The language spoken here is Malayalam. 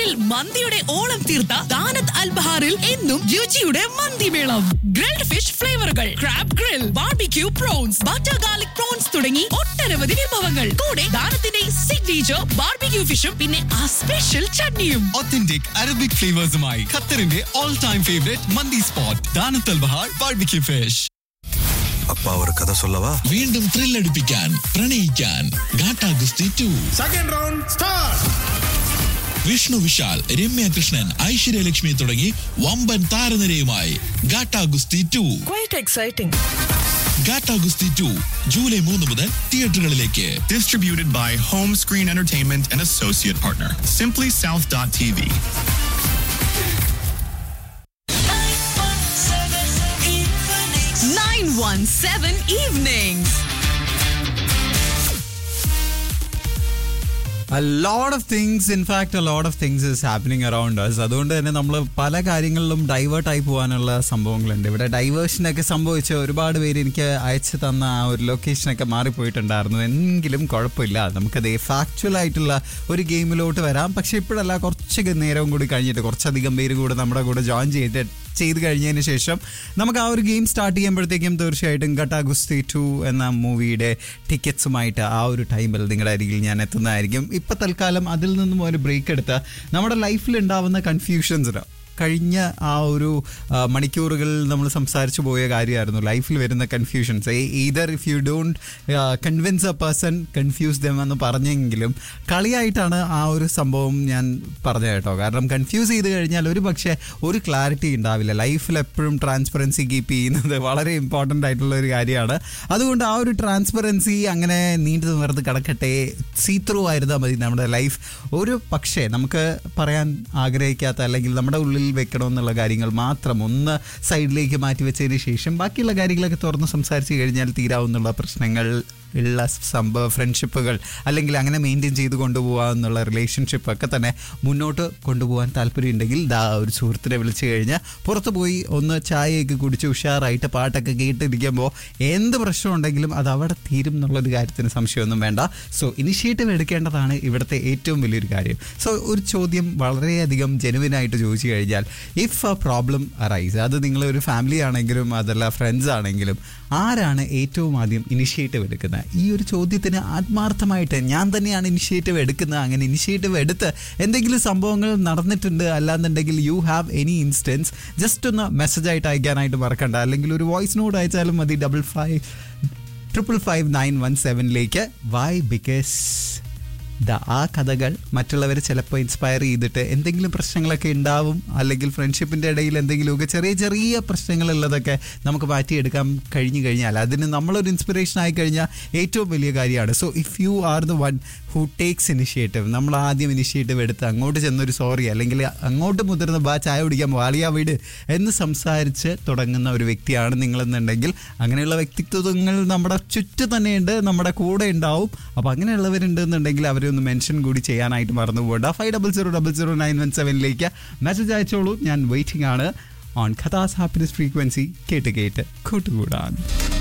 ഖത്തറിൽ മന്തിയുടെ ഓളം തീർത്ത ദാനത്ത് അൽബഹാറിൽ എന്നും രുചിയുടെ മന്തിമേളം ഗ്രിൽഡ് ഫിഷ് ഫ്ലേവറുകൾ crab grill barbecue prawns butter garlic prawns തുടങ്ങി ഒട്ടനവധി വിഭവങ്ങൾ കൂടെ ദാനത്തിന്റെ സിഗ്നേച്ചർ ബാർബിക്യൂ ഫിഷും പിന്നെ ആ സ്പെഷ്യൽ ചട്നിയും Authentic Arabic flavors-മായി ഖത്തറിന്റെ all time favorite mandi spot ദാനത്തൽ ബഹാർ ബാർബിക്യൂ ഫിഷ് அப்பா ஒரு கதை சொல்லவா വീണ്ടും ത്രില്ലടിപ്പിക്കാൻ പ്രണയിക്കാൻ Gatta Kusthi two Second round, start! Vishnu Vishal Ramya Krishnan Aishwarya Lakshmi തുടങ്ങി വമ്പൻ താരനിരയുമായി Gatta Kusthi to quite exciting Gatta Kusthi to July മൂന്ന് മുതൽ തിയേറ്ററുകളിലേക്ക് Distributed by Home Screen Entertainment and associate partner, simplysouth.tv. Nine one seven evenings A lot of things, in fact, a lot of things is happening around us. അതുകൊണ്ട് തന്നെ നമ്മൾ പല കാര്യങ്ങളിലും ഡൈവേർട്ട് ആയി പോകാനുള്ള സംഭവങ്ങളുണ്ട് ഇവിടെ ഡൈവേർഷനൊക്കെ സംഭവിച്ച ഒരുപാട് പേര് എനിക്ക് അയച്ചു തന്ന ആ ഒരു ലൊക്കേഷനൊക്കെ മാറിപ്പോയിട്ടുണ്ടായിരുന്നു എങ്കിലും കുഴപ്പമില്ല നമുക്കത് ഫാക്ച്വൽ ആയിട്ടുള്ള ഒരു ഗെയിമിലോട്ട് വരാം പക്ഷെ ഇപ്പോഴല്ല കുറച്ച് നേരവും കൂടി കഴിഞ്ഞിട്ട് കുറച്ചധികം പേര് കൂടെ നമ്മുടെ കൂടെ ജോയിൻ ചെയ്തിട്ട് ചെയ്ത് കഴിഞ്ഞതിന് ശേഷം നമുക്ക് ആ ഒരു ഗെയിം സ്റ്റാർട്ട് ചെയ്യുമ്പോഴത്തേക്കും തീർച്ചയായിട്ടും ഗട്ടാ ഗുസ്തി ടു എന്ന മൂവിയുടെ ടിക്കറ്റ്സുമായിട്ട് ആ ഒരു ടൈമിൽ നിങ്ങളുടെ അരികിൽ ഞാൻ എത്തുന്നതായിരിക്കും ഇപ്പം തൽക്കാലം അതിൽ നിന്നും ഒരു ബ്രേക്ക് എടുത്ത് നമ്മുടെ ലൈഫിൽ ഉണ്ടാവുന്ന കൺഫ്യൂഷൻസിന് കഴിഞ്ഞ ആ ഒരു ആ, മണിക്കൂറുകളിൽ നമ്മൾ സംസാരിച്ചു പോയ കാര്യമായിരുന്നു ലൈഫിൽ വരുന്ന confusions either if you don't convince a person confuse them എന്ന് പറഞ്ഞെങ്കിലും കളിയായിട്ടാണ് ആ ഒരു സംഭവം ഞാൻ പറഞ്ഞത് കേട്ടോ കാരണം കൺഫ്യൂസ് ചെയ്ത് കഴിഞ്ഞാൽ ഒരു പക്ഷേ ഒരു ക്ലാരിറ്റി ഉണ്ടാവില്ല ലൈഫിൽ എപ്പോഴും ട്രാൻസ്പെറൻസി കീപ്പ് ചെയ്യുന്നത് വളരെ ഇമ്പോർട്ടൻ്റ് ആയിട്ടുള്ള ഒരു കാര്യമാണ് അതുകൊണ്ട് ആ ഒരു ട്രാൻസ്പെറൻസി അങ്ങനെ നീണ്ടു നിവർന്ന് കിടക്കട്ടെ സീ ത്രൂ ആയിരുന്നാൽ മതി നമ്മുടെ ലൈഫ് ഒരു പക്ഷേ നമുക്ക് പറയാൻ ആഗ്രഹിക്കാത്ത അല്ലെങ്കിൽ നമ്മുടെ ഉള്ളിൽ വെക്കണമെന്നുള്ള കാര്യങ്ങൾ മാത്രം ഒന്ന് സൈഡിലേക്ക് മാറ്റി വെച്ചതിന് ശേഷം ബാക്കിയുള്ള കാര്യങ്ങളൊക്കെ തുറന്ന് സംസാരിച്ച് കഴിഞ്ഞാൽ തീരാവുന്നുള്ള പ്രശ്നങ്ങൾ ഉള്ള സംഭവ ഫ്രണ്ട്ഷിപ്പുകൾ അല്ലെങ്കിൽ അങ്ങനെ മെയിൻറ്റെയിൻ ചെയ്ത് കൊണ്ടുപോകാമെന്നുള്ള റിലേഷൻഷിപ്പ് ഒക്കെ തന്നെ മുന്നോട്ട് കൊണ്ടുപോകാൻ താല്പര്യമുണ്ടെങ്കിൽ ദാ ഒരു സുഹൃത്തിനെ വിളിച്ചു കഴിഞ്ഞാൽ പുറത്ത് പോയി ഒന്ന് ചായയൊക്കെ കുടിച്ച് ഉഷാറായിട്ട് പാട്ടൊക്കെ കേട്ടിരിക്കുമ്പോൾ എന്ത് പ്രശ്നം ഉണ്ടെങ്കിലും അത് അവിടെ തീരും എന്നുള്ളൊരു കാര്യത്തിന് സംശയമൊന്നും വേണ്ട സോ ഇനിഷ്യേറ്റീവ് എടുക്കേണ്ടതാണ് ഇവിടുത്തെ ഏറ്റവും വലിയൊരു കാര്യം സോ ഒരു ചോദ്യം വളരെയധികം ജെനുവിനായിട്ട് ചോദിച്ചു കഴിഞ്ഞാൽ ഇഫ് എ പ്രോബ്ലം അറൈസ് അത് നിങ്ങളൊരു ഫാമിലി ആണെങ്കിലും അതല്ല ഫ്രണ്ട്സ് ആണെങ്കിലും ആരാണ് ഏറ്റവും ആദ്യം ഇനിഷ്യേറ്റീവ് എടുക്കുന്നത് ഈ ഒരു ചോദ്യത്തിന് ആത്മാർത്ഥമായിട്ട് ഞാൻ തന്നെയാണ് ഇനിഷ്യേറ്റീവ് എടുക്കുന്നത് അങ്ങനെ ഇനിഷ്യേറ്റീവ് എടുത്ത് എന്തെങ്കിലും സംഭവങ്ങൾ നടന്നിട്ടുണ്ട് അല്ലാന്നുണ്ടെങ്കിൽ you have any instance just ഒന്ന് മെസ്സേജ് ആയിട്ട് അയക്കാനായിട്ട് മറക്കണ്ട അല്ലെങ്കിൽ ഒരു വോയിസ് നോട്ട് അയച്ചാലും മതി double five triple five nine one സെവനിലേക്ക് വൈ ബിക്കോസ് ദ ആ കഥകൾ മറ്റുള്ളവരെ ചിലപ്പോൾ ഇൻസ്പയർ ചെയ്തിട്ട് എന്തെങ്കിലും പ്രശ്നങ്ങളൊക്കെ ഉണ്ടാവും അല്ലെങ്കിൽ ഫ്രണ്ട്ഷിപ്പിൻ്റെ ഇടയിൽ എന്തെങ്കിലുമൊക്കെ ചെറിയ ചെറിയ പ്രശ്നങ്ങളുള്ളതൊക്കെ നമുക്ക് മാറ്റിയെടുക്കാൻ കഴിഞ്ഞു കഴിഞ്ഞാൽ അതിന് നമ്മളൊരു ഇൻസ്പിറേഷൻ ആയി കഴിഞ്ഞാൽ ഏറ്റവും വലിയ കാര്യമാണ് so if you are the one who takes initiative നമ്മൾ ആദ്യം ഇനിഷ്യേറ്റീവ് എടുത്ത് അങ്ങോട്ട് ചെന്നൊരു സോറി അല്ലെങ്കിൽ അങ്ങോട്ട് മുതിർന്ന ബാ ചായ കുടിക്കാൻ വാളിയാ വീട് എന്ന് സംസാരിച്ച് തുടങ്ങുന്ന ഒരു വ്യക്തിയാണ് നിങ്ങളെന്നുണ്ടെങ്കിൽ അങ്ങനെയുള്ള വ്യക്തിത്വങ്ങൾ നമ്മുടെ ചുറ്റു തന്നെയുണ്ട് നമ്മുടെ കൂടെ ഉണ്ടാവും അപ്പോൾ അങ്ങനെയുള്ളവരുണ്ടെന്നുണ്ടെങ്കിൽ അവരെ ഒന്ന് മെൻഷൻ കൂടി ചെയ്യാനായിട്ട് മറന്നു പോകണ്ട five double zero double zero nine one സെവനിലേക്ക് മെസ്സേജ് അയച്ചോളൂ ഞാൻ വെയിറ്റിംഗ് ആണ് ഓൺ ഖതാസ് ഹാപ്പിനെസ് ഫ്രീക്വൻസി കേട്ട് കേട്ട് കൂട്ടുകൂടാൻ